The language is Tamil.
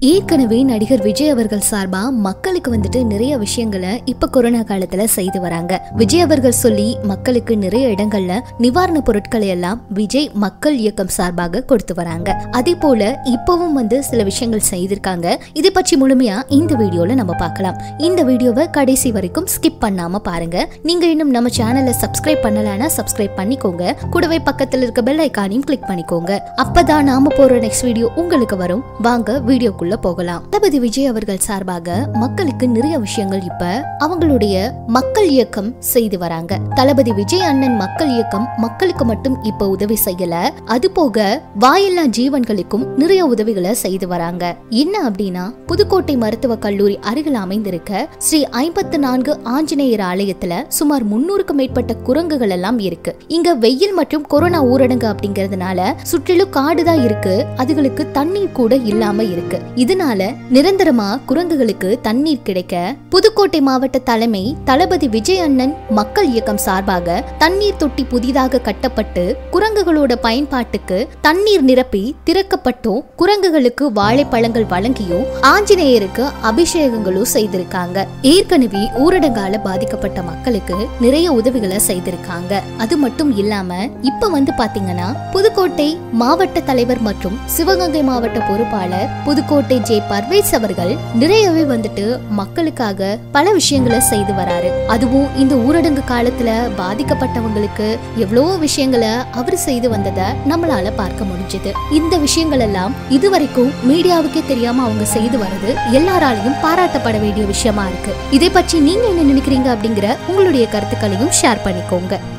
ஏற்கனவே நடிகர் விஜய் அவர்கள் சார்பா மக்களுக்கு வந்துட்டு நிறைய விஷயங்களை இப்ப கொரோனா காலத்துல செய்து வராங்க விஜய் அவர்கள் சொல்லி மக்களுக்கு நிறைய இடங்கள்ல நிவாரண பொருட்களை எல்லாம் விஜய் மக்கள் இயக்கம் சார்பாக கொடுத்து வராங்க அதே போல இப்பவும் வந்து சில விஷயங்கள் செய்திருக்காங்க இதை பற்றி முழுமையா இந்த வீடியோல நம்ம பார்க்கலாம் இந்த வீடியோவை கடைசி வரைக்கும் ஸ்கிப் பண்ணாம பாருங்க நீங்க இன்னும் நம்ம சேனலை சப்ஸ்கிரைப் பண்ணலனா சப்ஸ்கிரைப் பண்ணிக்கோங்க கூடவே பக்கத்துல இருக்க பெல் ஐக்கானையும் கிளிக் பண்ணிக்கோங்க அப்பதான் நாம போற நெக்ஸ்ட் வீடியோ உங்களுக்கு வரும் வாங்க வீடியோக்குள்ள போகலாம் தளபதி விஜய் அவர்கள் சார்பாக மக்களுக்கு நிறைய விஷயங்கள் இப்ப அவங்களுடைய மக்கள் இயக்கம் செய்து வராங்க தளபதி விஜய் அண்ணன் மக்கள் இயக்கம் மக்களுக்கு மட்டும் இப்ப உதவி செய்யல அது போக வாயில்லா ஜீவன்களுக்கும் நிறைய உதவிகளை செய்து வராங்க என்ன அப்படின்னா புதுக்கோட்டை மருத்துவ கல்லூரி அருகில் அமைந்திருக்க ஸ்ரீ ஐம்பத்து நான்கு ஆஞ்சநேயர் ஆலயத்துல சுமார் முன்னூறுக்கும் மேற்பட்ட குரங்குகள் எல்லாம் இருக்கு இங்க வெயில் மற்றும் கொரோனா ஊரடங்கு அப்படிங்கறதுனால சுற்றிலும் காடுதான் இருக்கு அதுகளுக்கு தண்ணீர் கூட இல்லாம இருக்கு இதனால நிரந்தரமா குரங்குகளுக்கு தண்ணீர் கிடைக்க புதுக்கோட்டை மாவட்ட தலைமை தளபதி விஜய் அண்ணன் மக்கள் இயக்கம் சார்பாக தண்ணீர் தொட்டி புதிதாக கட்டப்பட்டு குரங்குகளோட பயன்பாட்டுக்கு தண்ணீர் நிரப்பி திறக்கப்பட்டும் குரங்குகளுக்கு வாழைப்பழங்கள் வழங்கியும் ஆஞ்சநேயருக்கு அபிஷேகங்களும் செய்திருக்காங்க ஏற்கனவே ஊரடங்கால பாதிக்கப்பட்ட மக்களுக்கு நிறைய உதவிகளை செய்திருக்காங்க அது மட்டும் இல்லாம இப்ப வந்து பாத்தீங்கன்னா புதுக்கோட்டை மாவட்ட தலைவர் மற்றும் சிவகங்கை மாவட்ட பொறுப்பாளர் புதுக்கோட்டை ஜே பர்வேஸ் அவர்கள் நிறையவே வந்துட்டு மக்களுக்காக பல விஷயங்களை செய்து வராரு அதுவும் இந்த ஊரடங்கு காலத்துல பாதிக்கப்பட்டவங்களுக்கு எவ்வளவோ விஷயங்களை அவர் செய்து வந்ததை நம்மளால பார்க்க முடிஞ்சது இந்த விஷயங்கள் எல்லாம் இதுவரைக்கும் மீடியாவுக்கே தெரியாம அவங்க செய்து வர்றது எல்லாராலையும் பாராட்டப்பட வேண்டிய விஷயமா இருக்கு இதை பற்றி நீங்க என்ன நினைக்கிறீங்க அப்படிங்கிற உங்களுடைய கருத்துக்களையும் ஷேர் பண்ணிக்கோங்க